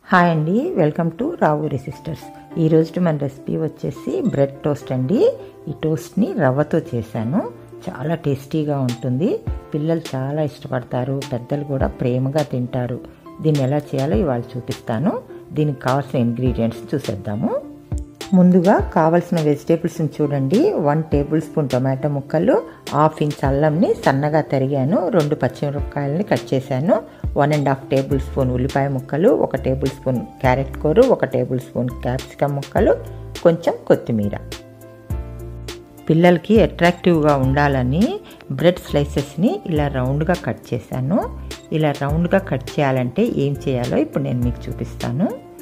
hi అండి welcome to Ravuri sisters ఈరోజు మన రెసిపీ వచ్చేసి బ్రెడ్ టోస్ట్ అండి ఈ టోస్ట్ని రవ్వతో చేశాను చాలా టేస్టీగా ఉంటుంది పిల్లలు చాలా ఇష్టపడతారు పెద్దలు కూడా ప్రేమగా తింటారు దీన్ని ఎలా చేయాలో ఇవాళ చూపిస్తాను దీనికి కావాల్సిన ఇంగ్రీడియంట్స్ చూసేద్దాము ముందుగా కావలసిన వెజిటేబుల్స్ని చూడండి వన్ టేబుల్ స్పూన్ టొమాటో ముక్కలు హాఫ్ ఇంచ్ అల్లంని సన్నగా తరిగాను రెండు పచ్చిమిరపకాయలని కట్ చేశాను one and half tablespoon ఉల్లిపాయ ముక్కలు ఒక టేబుల్ స్పూన్ క్యారెట్ కూర ఒక టేబుల్ స్పూన్ క్యాప్సికమ్ ముక్కలు కొంచెం కొత్తిమీర పిల్లలకి అట్రాక్టివ్గా ఉండాలని బ్రెడ్ స్లైసెస్ని ఇలా రౌండ్గా కట్ చేశాను ఇలా రౌండ్గా కట్ చేయాలంటే ఏం చేయాలో ఇప్పుడు నేను మీకు చూపిస్తాను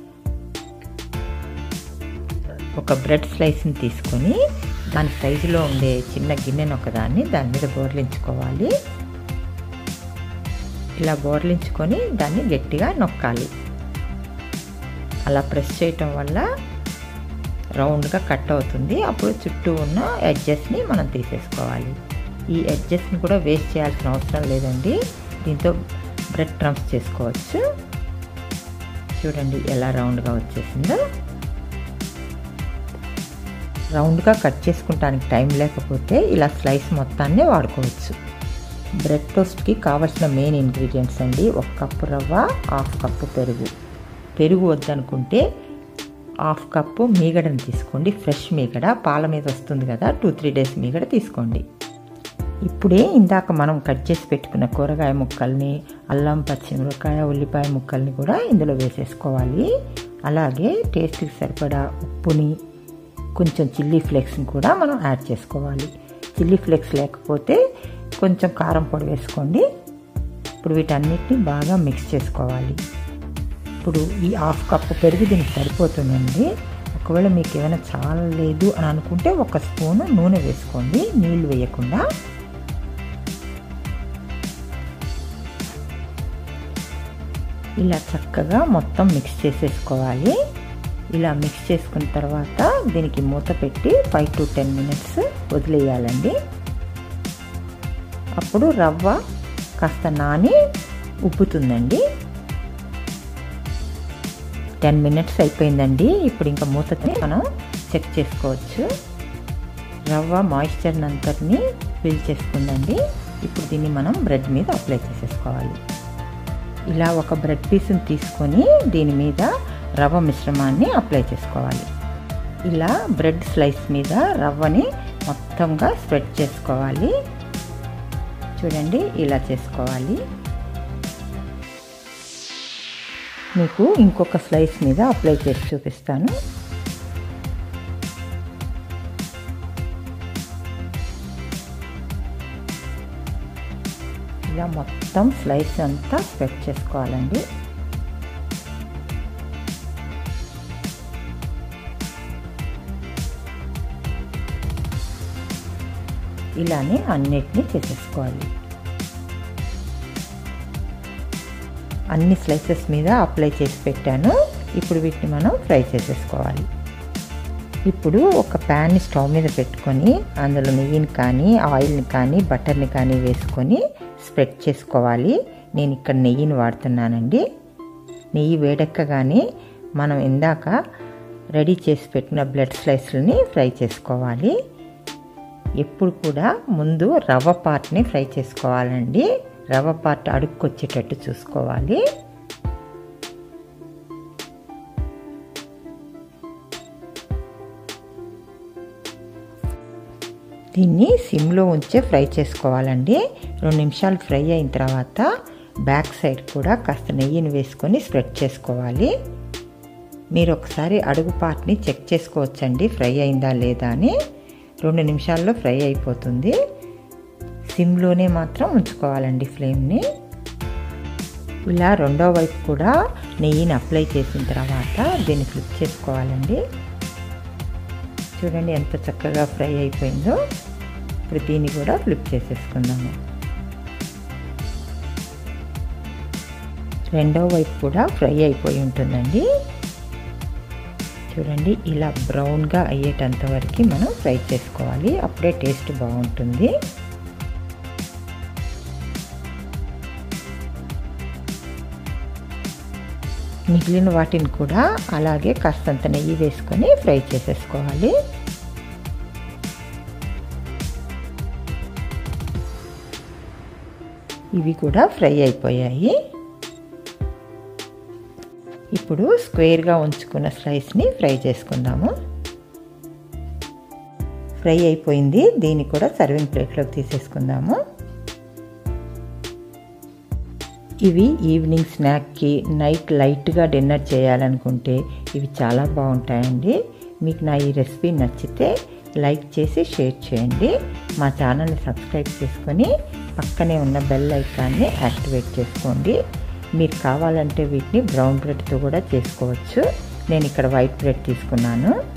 ఒక బ్రెడ్ స్లైస్ని తీసుకొని దాని సైజులో ఉండే చిన్న గిన్నెను ఒకదాన్ని దాని మీద బోర్లించుకోవాలి ఇలా బోర్లించుకొని దాన్ని గట్టిగా నొక్కాలి అలా ప్రెస్ చేయటం వల్ల రౌండ్గా కట్ అవుతుంది అప్పుడు చుట్టూ ఉన్న ఎడ్జెస్ని మనం తీసేసుకోవాలి ఈ ఎడ్జెస్ని కూడా వేస్ట్ చేయాల్సిన అవసరం లేదండి దీంతో బ్రెడ్ ట్రంప్స్ చేసుకోవచ్చు చూడండి ఎలా రౌండ్గా వచ్చేసిందో రౌండ్గా కట్ చేసుకుంటానికి టైం లేకపోతే ఇలా స్లైస్ మొత్తాన్ని వాడుకోవచ్చు బ్రెడ్ టోస్ట్కి కావాల్సిన మెయిన్ ఇంగ్రీడియంట్స్ అండి ఒక కప్పు రవ్వ హాఫ్ కప్పు పెరుగు పెరుగు వద్దనుకుంటే హాఫ్ కప్పు మీగడని తీసుకోండి ఫ్రెష్ మీగడ పాల మీద వస్తుంది కదా టూ త్రీ డేస్ మీగడ తీసుకోండి ఇప్పుడే ఇందాక మనం కట్ చేసి పెట్టుకున్న కూరగాయ ముక్కల్ని అల్లం పచ్చిమిరపకాయ ఉల్లిపాయ ముక్కల్ని కూడా ఇందులో వేసేసుకోవాలి అలాగే టేస్ట్కి సరిపడా ఉప్పుని కొంచెం చిల్లీ ఫ్లేక్స్ని కూడా మనం యాడ్ చేసుకోవాలి చిల్లీ ఫ్లేక్స్ లేకపోతే కొంచెం కారం పొడి వేసుకోండి ఇప్పుడు వీటన్నిటిని బాగా మిక్స్ చేసుకోవాలి ఇప్పుడు ఈ హాఫ్ కప్పు పెరుగు దీనికి సరిపోతుందండి ఒకవేళ మీకు ఏమైనా చాలా లేదు అని అనుకుంటే ఒక స్పూను నూనె వేసుకోండి నీళ్ళు వేయకుండా ఇలా చక్కగా మొత్తం మిక్స్ చేసేసుకోవాలి ఇలా మిక్స్ చేసుకున్న తర్వాత దీనికి మూత పెట్టి ఫైవ్ టు టెన్ మినిట్స్ వదిలేయాలండి అప్పుడు రవ్వ కాస్త నాని ఉబ్బుతుందండి టెన్ మినిట్స్ అయిపోయిందండి ఇప్పుడు ఇంకా మూతని మనం చెక్ చేసుకోవచ్చు రవ్వ మాయిశ్చర్ అంతటిని ఫిల్ చేసుకుందండి ఇప్పుడు దీన్ని మనం బ్రెడ్ మీద అప్లై చేసేసుకోవాలి ఇలా ఒక బ్రెడ్ పీస్ని తీసుకొని దీని మీద రవ్వ మిశ్రమాన్ని అప్లై చేసుకోవాలి ఇలా బ్రెడ్ స్లైస్ మీద రవ్వని మొత్తంగా స్ప్రెడ్ చేసుకోవాలి చూడండి ఇలా చేసుకోవాలి మీకు ఇంకొక స్లైస్ మీద అప్లై చేసి చూపిస్తాను ఇలా మొత్తం స్లైస్ అంతా స్ప్రెడ్ చేసుకోవాలండి ఇలానే అన్నిటినీ చేసేసుకోవాలి అన్ని స్లైసెస్ మీద అప్లై చేసి పెట్టాను ఇప్పుడు వీటిని మనం ఫ్రై చేసేసుకోవాలి ఇప్పుడు ఒక ప్యాన్ని స్టవ్ మీద పెట్టుకొని అందులో నెయ్యిని కానీ ఆయిల్ని కానీ బటర్ని కానీ వేసుకొని స్ప్రెడ్ చేసుకోవాలి నేను ఇక్కడ నెయ్యిని వాడుతున్నానండి నెయ్యి వేడెక్కగానే మనం ఇందాక రెడీ చేసి పెట్టిన బ్లడ్ స్లైస్లని ఫ్రై చేసుకోవాలి ఎప్పుడు కూడా ముందు రవ్వ పార్ట్ని ఫ్రై చేసుకోవాలండి రవ్వ పార్ట్ అడుక్కొచ్చేటట్టు చూసుకోవాలి దీన్ని సిమ్లో ఉంచే ఫ్రై చేసుకోవాలండి రెండు నిమిషాలు ఫ్రై అయిన తర్వాత బ్యాక్ సైడ్ కూడా కాస్త నెయ్యిని వేసుకొని స్ప్రెడ్ చేసుకోవాలి మీరు ఒకసారి అడుగు పార్ట్ని చెక్ చేసుకోవచ్చండి ఫ్రై అయిందా లేదా అని రెండు నిమిషాల్లో ఫ్రై అయిపోతుంది సిమ్లోనే మాత్రం ఉంచుకోవాలండి ఫ్లేమ్ని ఇలా రెండో వైపు కూడా నెయ్యిని అప్లై చేసిన తర్వాత దీన్ని ఫ్లిప్ చేసుకోవాలండి చూడండి ఎంత చక్కగా ఫ్రై అయిపోయిందో ఇప్పుడు దీన్ని కూడా ఫ్లిప్ చేసేసుకుందాము రెండో వైపు కూడా ఫ్రై అయిపోయి ఉంటుందండి చూడండి ఇలా బ్రౌన్గా అయ్యేటంత వరకు మనం ఫ్రై చేసుకోవాలి అప్పుడే టేస్ట్ బాగుంటుంది మిగిలిన వాటిని కూడా అలాగే కాస్తంత నెయ్యి వేసుకొని ఫ్రై చేసేసుకోవాలి ఇవి కూడా ఫ్రై అయిపోయాయి ఇప్పుడు స్క్వేర్గా ఉంచుకున్న స్లైస్ని ఫ్రై చేసుకుందాము ఫ్రై అయిపోయింది దీన్ని కూడా సర్వింగ్ ప్లేట్లోకి తీసేసుకుందాము ఇవి ఈవినింగ్ స్నాక్కి నైట్ లైట్గా డిన్నర్ చేయాలనుకుంటే ఇవి చాలా బాగుంటాయండి మీకు నా ఈ రెసిపీ నచ్చితే లైక్ చేసి షేర్ చేయండి మా ఛానల్ని సబ్స్క్రైబ్ చేసుకొని పక్కనే ఉన్న బెల్ ఐకాన్ని యాక్టివేట్ చేసుకోండి మీరు కావాలంటే వీటిని బ్రౌన్ బ్రెడ్తో కూడా చేసుకోవచ్చు నేను ఇక్కడ వైట్ బ్రెడ్ తీసుకున్నాను